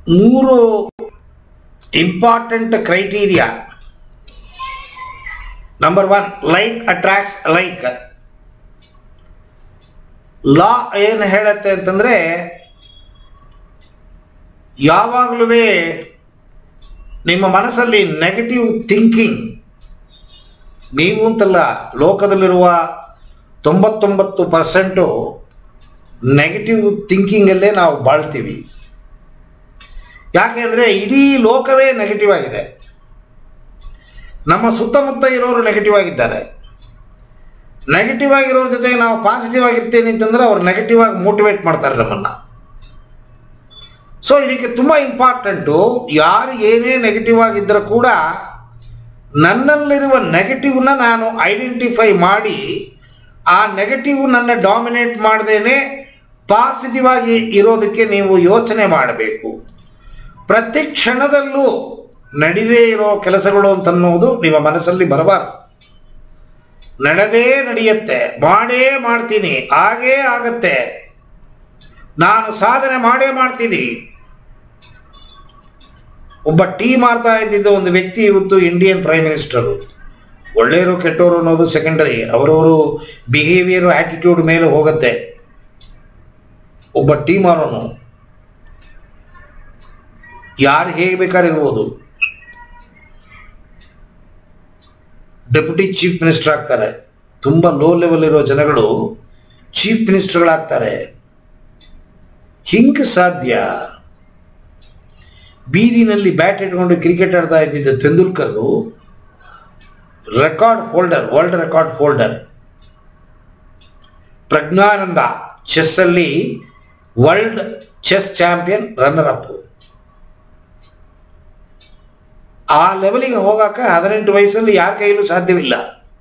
ಮೂರು important criteria number one like attracts like law ಏನು ಹೇಳತ್ತೆ ಅಂತಂದ್ರೆ ಯಾವಾಗಲೂ ನಿಮ್ಮ ಮನಸ್ಸಲ್ಲಿ ನೆಗೆಟಿವ್ ಥಿಂಕಿಂಗ್ ನೀವು ಅಂತಲ್ಲ ಲೋಕದಲ್ಲಿರುವ ತೊಂಬತ್ತೊಂಬತ್ತು ಪರ್ಸೆಂಟು ನೆಗೆಟಿವ್ ಥಿಂಕಿಂಗಲ್ಲೇ ನಾವು ಬಾಳ್ತೀವಿ ಯಾಕೆಂದರೆ ಇಡೀ ಲೋಕವೇ ನೆಗೆಟಿವ್ ಆಗಿದೆ ನಮ್ಮ ಸುತ್ತಮುತ್ತ ಇರೋರು ನೆಗೆಟಿವ್ ಆಗಿದ್ದಾರೆ ನೆಗೆಟಿವ್ ಆಗಿರೋರ ಜೊತೆಗೆ ನಾವು ಪಾಸಿಟಿವ್ ಆಗಿರ್ತೇನೆ ಅಂತಂದ್ರೆ ಅವ್ರು ನೆಗೆಟಿವ್ ಆಗಿ ಮೋಟಿವೇಟ್ ಮಾಡ್ತಾರೆ ನಮ್ಮನ್ನು ಸೊ ಇದಕ್ಕೆ ತುಂಬ ಇಂಪಾರ್ಟೆಂಟು ಯಾರು ಏನೇ ನೆಗೆಟಿವ್ ಆಗಿದ್ದರೂ ಕೂಡ ನನ್ನಲ್ಲಿರುವ ನೆಗೆಟಿವ್ನ ನಾನು ಐಡೆಂಟಿಫೈ ಮಾಡಿ ಆ ನೆಗೆಟಿವ್ ನನ್ನ ಡಾಮಿನೇಟ್ ಮಾಡದೇನೆ ಪಾಸಿಟಿವ್ ಆಗಿ ಇರೋದಕ್ಕೆ ನೀವು ಯೋಚನೆ ಮಾಡಬೇಕು ಪ್ರತಿ ಕ್ಷಣದಲ್ಲೂ ನಡೆದೇ ಇರೋ ಕೆಲಸಗಳು ಅಂತನ್ನೋದು ನಿಮ್ಮ ಮನಸ್ಸಲ್ಲಿ ಬರಬಾರದು ನಡೆದೇ ನಡೆಯುತ್ತೆ ಮಾಡೇ ಮಾಡ್ತೀನಿ ಆಗೇ ಆಗತ್ತೆ ನಾನು ಸಾಧನೆ ಮಾಡೇ ಮಾಡ್ತೀನಿ ಒಬ್ಬ ಟೀ ಮಾರ್ತಾ ಇದ್ದಿದ್ದ ಒಂದು ವ್ಯಕ್ತಿ ಇವತ್ತು ಇಂಡಿಯನ್ ಪ್ರೈಮ್ ಮಿನಿಸ್ಟರು ಒಳ್ಳೆಯವರು ಕೆಟ್ಟವರು ಅನ್ನೋದು ಸೆಕೆಂಡರಿ ಅವರವರು ಬಿಹೇವಿಯರ್ ಆಟಿಟ್ಯೂಡ್ ಮೇಲೆ ಹೋಗುತ್ತೆ ಒಬ್ಬ ಟೀ ಮಾರೋನು ಯಾರು ಹೇಗೆ ಬೇಕಾದ್ರೆ ಇರ್ಬೋದು ಡೆಪ್ಯೂಟಿ ಚೀಫ್ ಮಿನಿಸ್ಟರ್ ಆಗ್ತಾರೆ ತುಂಬ ಲೋ ಲೆವೆಲ್ ಇರೋ ಜನಗಳು ಚೀಫ್ ಮಿನಿಸ್ಟರ್ಗಳಾಗ್ತಾರೆ ಹಿಂಗೆ ಸಾಧ್ಯ ಬೀದಿನಲ್ಲಿ ಬ್ಯಾಟ್ ಇಟ್ಕೊಂಡು ಕ್ರಿಕೆಟ್ ಆಡ್ತಾ ಇದ್ದಿದ್ದ Tendulkar record holder world record holder Praggnanandhaa ಚೆಸ್ಸಲ್ಲಿ world chess champion runner up ಆ ಲೆವೆಲಿಗೆ ಹೋಗಾಕ ಹದಿನೆಂಟು ವಯಸ್ಸಲ್ಲಿ ಯಾರ ಕೈಯಲ್ಲೂ ಸಾಧ್ಯವಿಲ್ಲ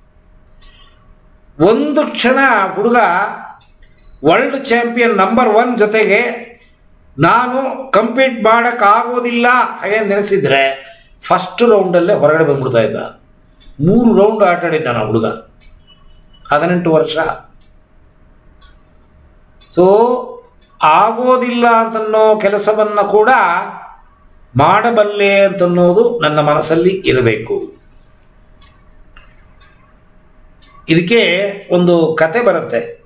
ಒಂದು ಕ್ಷಣ ಹುಡುಗ ವರ್ಲ್ಡ್ ಚಾಂಪಿಯನ್ ನಂಬರ್ ಒನ್ ಜೊತೆಗೆ ನಾನು ಕಂಪೀಟ್ ಮಾಡೋಕ್ಕಾಗೋದಿಲ್ಲ ಹಾಗೆ ನೆನೆಸಿದ್ರೆ ಫಸ್ಟ್ ರೌಂಡಲ್ಲೇ ಹೊರಗಡೆ ಬಂದ್ಬಿಡ್ತಾ ಇದ್ದ ಮೂರು ರೌಂಡ್ ಆಟ ಆಡಿದ್ದ ನಾವು ಹುಡುಗ ಹದಿನೆಂಟು ವರ್ಷ ಸೊ ಆಗೋದಿಲ್ಲ ಅಂತನ್ನೋ ಕೆಲಸವನ್ನು ಕೂಡ ಮಾಡಬಲ್ಲೆ ಅಂತನ್ನೋದು ನನ್ನ ಮನಸ್ಸಲ್ಲಿ ಇರಬೇಕು ಇದಕ್ಕೆ ಒಂದು ಕತೆ ಬರುತ್ತೆ